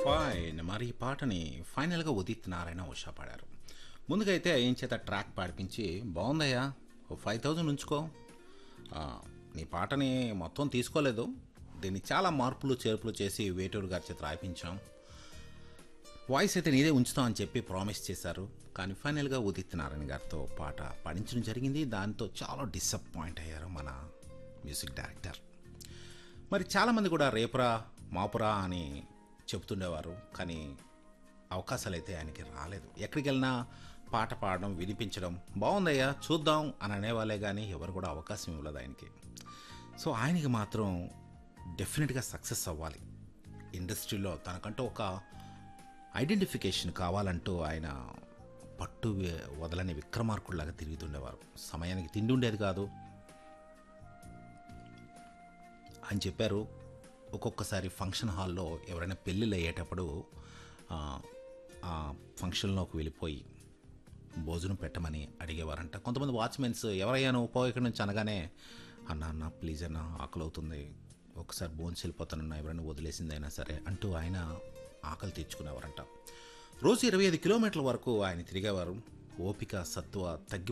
fine మరి ఈ పాటని ఫైనల్గా ఉదిత్ నారాయణ ఉషా పాడారు ముందుగా అయితే ఏం చేత ట్రాక్ పాడిపించి బాగుందయ్యా ఓ ఫైవ్ థౌజండ్ ఉంచుకో ఆ, నీ పాటని మొత్తం తీసుకోలేదు దీన్ని చాలా మార్పులు చేర్పులు చేసి వేటూరు గారి చేత రాయిపించాం వాయిస్ అయితే నీదే ఉంచుతాం అని చెప్పి ప్రామిస్ చేశారు కానీ ఫైనల్గా ఉదిత్ నారాయణ గారితో పాట పాడించడం జరిగింది దాంతో చాలా డిసప్పాయింట్ అయ్యారు మన మ్యూజిక్ డైరెక్టర్ మరి చాలామంది కూడా రేపురా మాపురా అని చెబుతుండేవారు కానీ అవకాశాలు అయితే ఆయనకి రాలేదు ఎక్కడికి వెళ్ళినా పాట పాడడం వినిపించడం బాగుందయ్యా చూద్దాం అని అనేవాళ్ళే కానీ ఎవరు కూడా అవకాశం ఇవ్వలేదు ఆయనకి సో ఆయనకి మాత్రం డెఫినెట్గా సక్సెస్ అవ్వాలి ఇండస్ట్రీలో తనకంటూ ఒక ఐడెంటిఫికేషన్ కావాలంటూ ఆయన పట్టు వే- వదలని విక్రమార్కుల్లాగా తిరుగుతుండేవారు సమయానికి తిండి ఉండేది కాదు అని చెప్పారు ఒక్కొక్కసారి ఫంక్షన్ హాల్లో ఎవరైనా పెళ్ళిళ్ళు అయ్యేటప్పుడు ఆ, ఆ ఫంక్షన్లోకి వెళ్ళిపోయి భోజనం పెట్టమని అడిగేవారంట కొంతమంది వాచ్మెన్స్ ఎవరయ్యా నువ్వు పో ఇక్కడి నుంచి అనగానే అన్న అన్న ప్లీజ్ అన్న ఆకలి అవుతుంది ఒకసారి భోజనం వెళ్ళిపోతానన్న ఎవరైనా వదిలేసిందైనా సరే అంటూ ఆయన ఆకలి తెచ్చుకునేవారంట రోజు ఇరవై ఐదు కిలోమీటర్ల వరకు ఆయన తిరిగేవారు ఓపిక సత్వ తగ్గి